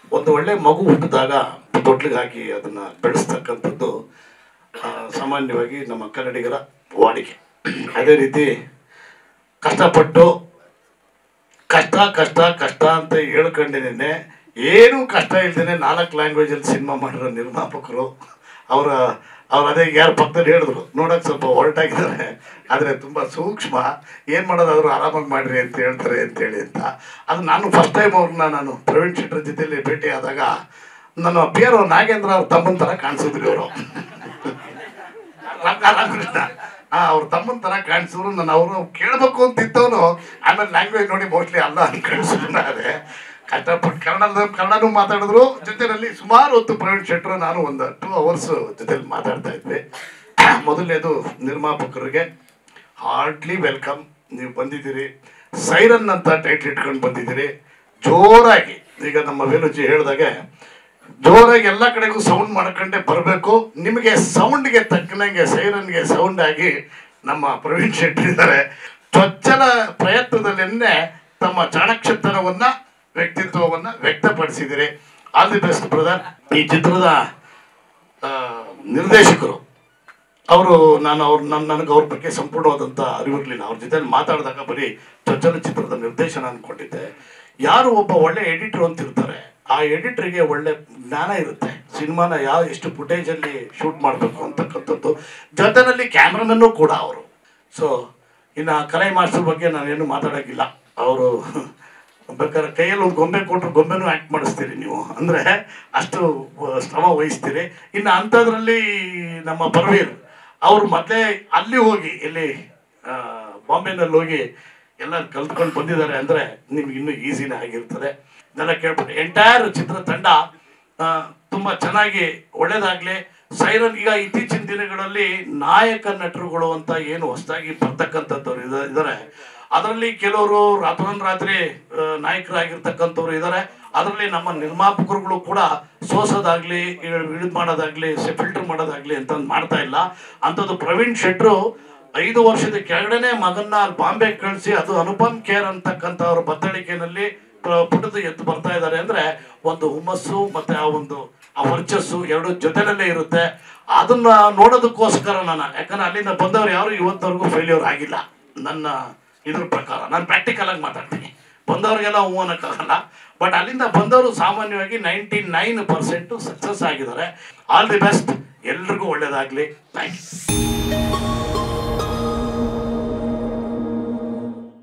ಒಂದು ಒಳ್ಳೆ ಮಗು ಹುಟ್ಟಿದಾಗ ತೊಟ್ಲಿಗೆ ಹಾಕಿ ಅದನ್ನು ಬೆಳೆಸ್ತಕ್ಕಂಥದ್ದು ಆ, ಸಾಮಾನ್ಯವಾಗಿ ನಮ್ಮ ಕನ್ನಡಿಗರ ವಾಡಿಕೆ ಅದೇ ರೀತಿ ಕಷ್ಟಪಟ್ಟು ಕಷ್ಟ ಕಷ್ಟ ಕಷ್ಟ ಅಂತ ಹೇಳ್ಕೊಂಡಿದ್ದೇನೆ ಏನೂ ಕಷ್ಟ ಇಲ್ದೇನೆ ನಾಲ್ಕು ಲ್ಯಾಂಗ್ವೇಜಲ್ಲಿ ಸಿನಿಮಾ ಮಾಡಿರೋ ನಿರ್ಮಾಪಕರು ಅವರ ಅವ್ರು ಅದೇ ಯಾರು ಪಕ್ಕದಲ್ಲಿ ಹೇಳಿದ್ರು ನೋಡೋಕೆ ಸ್ವಲ್ಪ ಹೊರಟಾಗಿದ್ದಾರೆ ಆದರೆ ತುಂಬ ಸೂಕ್ಷ್ಮ ಏನು ಮಾಡೋದಾದ್ರು ಆರಾಮಾಗಿ ಮಾಡಿರಿ ಅಂತ ಹೇಳ್ತಾರೆ ಅಂತೇಳಿ ಅಂತ ಅದು ನಾನು ಫಸ್ಟ್ ಟೈಮ್ ಅವ್ರನ್ನ ನಾನು ಪ್ರವೀಣ್ ಶೆಟ್ಟರ್ ಜೊತೆಯಲ್ಲಿ ಭೇಟಿ ಆದಾಗ ನನ್ನ ಪೇರು ನಾಗೇಂದ್ರ ಅವ್ರ ತಮ್ಮನ ಥರ ಕಾಣಿಸಿದ್ರು ಇವರು ರಾಮಕೃಷ್ಣ ಆ ಅವ್ರ ತಮ್ಮನ ತರ ಕಾಣಿಸಿದ್ರು ನಾನು ಅವರು ಕೇಳಬೇಕು ಅಂತ ಇದ್ದವನು ಆಮೇಲೆ ಲ್ಯಾಂಗ್ವೇಜ್ ನೋಡಿ ಮೋಸ್ಟ್ಲಿ ಅಲ್ಲ ಅಂತ ಕಾಣಿಸಿದ್ರು ಅದೇ ಕಷ್ಟಪಟ್ಟು ಕನ್ನಡದ ಕನ್ನಡನೂ ಮಾತಾಡಿದ್ರು ಜೊತೆಯಲ್ಲಿ ಸುಮಾರು ಹೊತ್ತು ಪ್ರವೀಣ್ ಶೆಟ್ಟರು ನಾನು ಒಂದು ಟೂ ಅವರ್ಸ್ ಜೊತೆಲಿ ಮಾತಾಡ್ತಾ ಇದ್ವಿ ಮೊದಲನೇದು ನಿರ್ಮಾಪಕರಿಗೆ ಹಾರ್ಡ್ಲಿ ವೆಲ್ಕಮ್ ನೀವು ಬಂದಿದ್ದೀರಿ ಸೈರನ್ ಅಂತ ಟೈಟ್ಲ್ ಇಟ್ಕೊಂಡು ಬಂದಿದ್ದೀರಿ ಜೋರಾಗಿ ಈಗ ನಮ್ಮ ವೇಲುಜಿ ಹೇಳಿದಾಗೆ ಜೋರಾಗಿ ಎಲ್ಲ ಕಡೆಗೂ ಸೌಂಡ್ ಮಾಡ್ಕೊಂಡೆ ಬರಬೇಕು ನಿಮಗೆ ಸೌಂಡ್ಗೆ ತಕ್ಕನಂಗೆ ಸೈರನ್ಗೆ ಸೌಂಡ್ ಆಗಿ ನಮ್ಮ ಪ್ರವೀಣ್ ಶೆಟ್ಟಿ ಇದ್ದಾರೆ ಚೊಚ್ಚಲ ಪ್ರಯತ್ನದಲ್ಲೇನೆ ತಮ್ಮ ಚಾಣಕ್ಷತನವನ್ನ ವ್ಯಕ್ತಿತ್ವವನ್ನ ವ್ಯಕ್ತಪಡಿಸಿದಿರಿ ಆಲ್ ದಿ ಬೆಸ್ಟ್ ಬ್ರದರ್ ಈ ಚಿತ್ರದ ಆ, ನಿರ್ದೇಶಕರು ಅವರು ನಾನು ಅವ್ರ ನನ್ನ ನನಗೆ ಅವ್ರ ಬಗ್ಗೆ ಸಂಪೂರ್ಣವಾದಂಥ ಅರಿವಿರಲಿಲ್ಲ ಅವ್ರ ಜೊತೆ ಮಾತಾಡಿದಾಗ ಬರೀ ಚೊಚ್ಚಲ ಚಿತ್ರದ ನಿರ್ದೇಶನ ಅಂದ್ಕೊಂಡಿದ್ದೆ ಯಾರು ಒಬ್ಬ ಒಳ್ಳೆ ಎಡಿಟರ್ ಅಂತ ಇರ್ತಾರೆ ಆ ಎಡಿಟರ್ಗೆ ಒಳ್ಳೆ ಜ್ಞಾನ ಇರುತ್ತೆ ಸಿನಿಮಾನ ಯಾವ ಎಷ್ಟು ಫುಟೇಜಲ್ಲಿ ಶೂಟ್ ಮಾಡಬೇಕು ಅಂತಕ್ಕಂಥದ್ದು ಜೊತೆನಲ್ಲಿ ಕ್ಯಾಮ್ರಾಮನ್ನು ಕೂಡ ಅವರು ಸೊ ಇನ್ನು ಕಲೈ ಮಾಸ್ಟರ್ ಬಗ್ಗೆ ನಾನೇನು ಮಾತಾಡೋಕ್ಕಿಲ್ಲ ಅವರು ಬೇಕಾದ್ರೆ ಕೈಯಲ್ಲಿ ಒಂದು ಗೊಂಬೆ ಕೊಟ್ಟರು ಗೊಂಬೆನೂ ಆ್ಯಕ್ಟ್ ಮಾಡಿಸ್ತೀರಿ ನೀವು ಅಂದರೆ ಅಷ್ಟು ವ- ಶ್ರಮ ವಹಿಸ್ತೀರಿ ಇನ್ನು ಅಂಥದ್ರಲ್ಲಿ ನಮ್ಮ ಪರ್ವೀರ್ ಅವರು ಮೊದಲೇ ಅಲ್ಲಿ ಹೋಗಿ ಇಲ್ಲಿ ಆ, ಬಾಂಬೆನಲ್ಲಿ ಹೋಗಿ ಎಲ್ಲ ಕಲ್ತ್ಕೊಂಡು ಬಂದಿದ್ದಾರೆ ಅಂದರೆ ನಿಮ್ಗೆ ಇನ್ನೂ ಈಸಿನೇ ಆಗಿರ್ತದೆ ಇದೆಲ್ಲ ಕೇಳ್ಬಿಟ್ಟು ಎಂಟೈರ್ ಚಿತ್ರತಂಡ ಆ, ತುಂಬಾ ಚೆನ್ನಾಗಿ ಒಳ್ಳೇದಾಗ್ಲಿ ಸೈರನ್ ಈಗ ಇತ್ತೀಚಿನ ದಿನಗಳಲ್ಲಿ ನಾಯಕ ನಟರುಗಳು ಅಂತ ಏನು ಹೊಸದಾಗಿ ಬರ್ತಕ್ಕಂಥದ್ದವ್ರು ಇದ- ಇದಾರೆ ಅದರಲ್ಲಿ ಕೆಲವರು ರಾತ್ರೋನ್ರಾತ್ರಿ ಆ, ನಾಯಕರಾಗಿರ್ತಕ್ಕಂಥವ್ರು ಇದ್ದಾರೆ ಅದರಲ್ಲಿ ನಮ್ಮ ನಿರ್ಮಾಪಕರುಗಳು ಕೂಡ ಸೋಸೋದಾಗ್ಲಿ ಇದು ಮಾಡೋದಾಗ್ಲಿ ಫಿಲ್ಟರ್ ಮಾಡೋದಾಗ್ಲಿ ಅಂತ ಮಾಡ್ತಾ ಇಲ್ಲ ಅಂಥದ್ದು ಪ್ರವೀಣ್ ಶೆಟ್ರು ಐದು ವರ್ಷದ ಕೆಳಗಡೆನೆ ಮಗನ್ನ ಅಲ್ಲಿ ಬಾಂಬೆ ಕಳಿಸಿ ಅದು ಅನುಪಮ್ ಕೇರ್ ಅಂತಕ್ಕಂಥ ಅವ್ರ ಬತ್ತಳಿಕೆನಲ್ಲಿ ಪ್ರ- ಪುಟದ ಎದ್ದು ಬರ್ತಾ ಇದ್ದಾರೆ ಅಂದ್ರೆ ಒಂದು ಹುಮ್ಮಸ್ಸು ಮತ್ತೆ ಆ ಒಂದು ಆ ವರ್ಚಸ್ಸು ಎರಡು ಜೊತೆನಲ್ಲೇ ಇರುತ್ತೆ ಅದನ್ನ ನೋಡೋದಕ್ಕೋಸ್ಕರ ನಾನು ಯಾಕಂದ್ರೆ ಅಲ್ಲಿಂದ ಬಂದವರು ಯಾರು ಇವತ್ತವರೆಗೂ ಫೇಲ್ಯೂರ್ ಆಗಿಲ್ಲ ನನ್ನ ಇದ್ರ ಪ್ರಕಾರ ನಾನು ಪ್ರಾಕ್ಟಿಕಲ್ ಆಗಿ ಮಾತಾಡ್ತೀನಿ ಬಂದವರಿಗೆಲ್ಲ ಹೂ ಅನ್ನೋಕ್ಕಾಗಲ್ಲ ಬಟ್ ಅಲ್ಲಿಂದ ಬಂದವರು ಸಾಮಾನ್ಯವಾಗಿ ನೈಂಟಿ ನೈನ್ ಪರ್ಸೆಂಟು ಸಕ್ಸಸ್ ಆಗಿದ್ದಾರೆ ಆಲ್ ದಿ ಬೆಸ್ಟ್ ಎಲ್ರಿಗೂ ಒಳ್ಳೇದಾಗಲಿ ಥ್ಯಾಂಕ್ ಯು